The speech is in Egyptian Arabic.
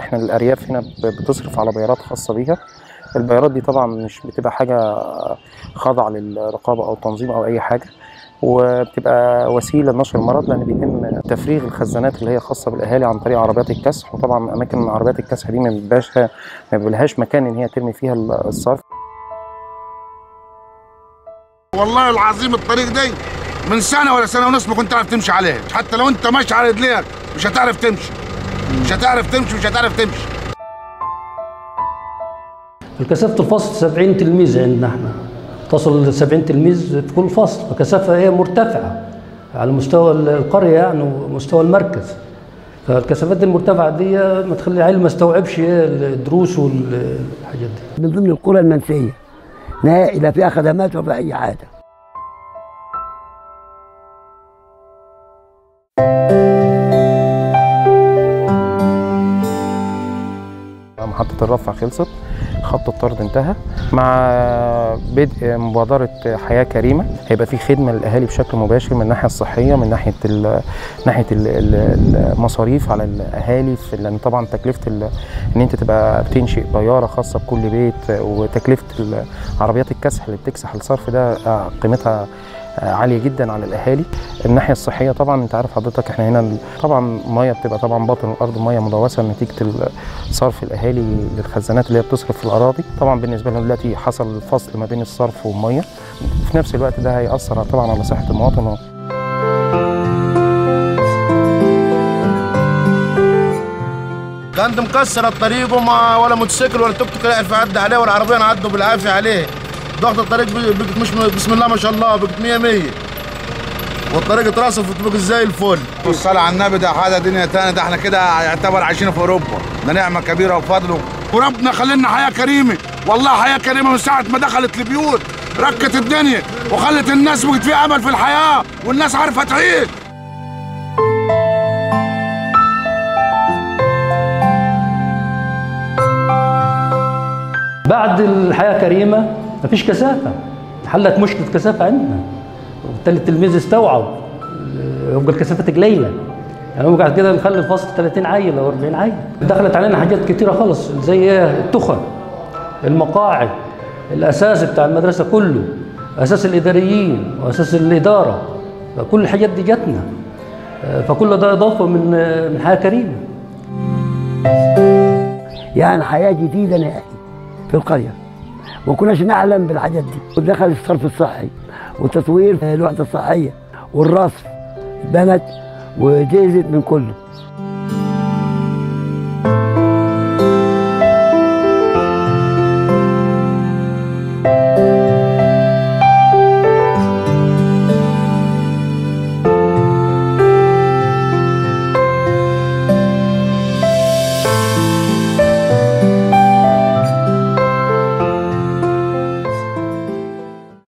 احنا الارياف هنا ب- بتصرف على بيارات خاصه بيها البيارات دي طبعا مش بتبقى حاجه خاضعه للرقابه او تنظيم او اي حاجه وبتبقى وسيله لنشر المرض لان بيتم تفريغ الخزانات اللي هي خاصه بالاهالي عن طريق عربيات الكسح وطبعا اماكن عربيات الكسح دي ما بيبقاش ما بيبقالهاش مكان ان هي ترمي فيها الصرف والله العظيم الطريق دي من سنه ولا سنه ونص ما كنت تعرف تمشي عليه حتى لو انت ماشي على رجليك مش هتعرف تمشي مش هتعرف تمشي مش هتعرف تمشي الكثافة الفصل 70 تلميذ عندنا احنا تصل ل 70 تلميذ في كل فصل فكثافة هي مرتفعة على مستوى القرية يعني ومستوى المركز فالكثافات المرتفعة دي ما تخلي العيل ما يستوعبش الدروس والحاجات دي من ضمن القرى المنسية نهائي لا فيها خدمات ولا أي حاجة محطة الرفع خلصت خط الطرد انتهى مع بدء مبادرة حياة كريمة هيبقى في خدمة للأهالي بشكل مباشر من الناحية الصحية من ناحية ال ناحية ال المصاريف على الأهالي في لأن طبعا تكلفة ال- إن أنت تبقى بتنشئ طيارة خاصة بكل بيت وتكلفة ال- عربيات الكسح اللي بتكسح الصرف ده آه، قيمتها آه، عالية جدا على الأهالي الناحية الصحية طبعا أنت عارف حضرتك احنا هنا ال- طبعا مية بتبقى طبعا باطن الأرض مية ملوثة نتيجة ال- صرف الأهالي للخزانات اللي هي بتصرف في الأراضي طبعا بالنسبة لهم دلوقتي حصل الفصل ما بين الصرف والمية في نفس الوقت ده هيأثر طبعا على صحة المواطن كان مكسر الطريق وما ولا موتوسيكل ولا توك توك يعرف يعدي عليه ولا عربية عدوا بالعافية عليه ضغط الطريق بقت مش بسم الله ما شاء الله بقت 100 100 والطريق اترصف وبقت زي الفل والصلاة على النبي ده حاجة دنيا تانية ده احنا كده يعتبر عايشين في اوروبا ده نعمة كبيرة وفضل وربنا خلينا حياة كريمة والله حياة كريمة من ساعة ما دخلت البيوت ركت الدنيا وخلت الناس بقت في امل في الحياة والناس عارفة تعيش بعد الحياة كريمة مفيش كثافة حلت مشكلة كثافة عندنا وبالتالي التلميذ استوعب يبقى الكثافات قليلة يعني هم بعد كده نخلي الفصل 30 عيل او 40 عيل دخلت علينا حاجات كتيرة خالص زي إيه؟ التخن المقاعد الاساس بتاع المدرسة كله اساس الاداريين واساس الادارة فكل الحاجات دي جاتنا فكل ده اضافة من من حياة كريمة يعني حياة جديدة نهائي في القرية ما كناش نحلم بالحاجات دي ودخل الصرف الصحي وتطوير الوحدة الصحية والرصف بنت وجهزت من كله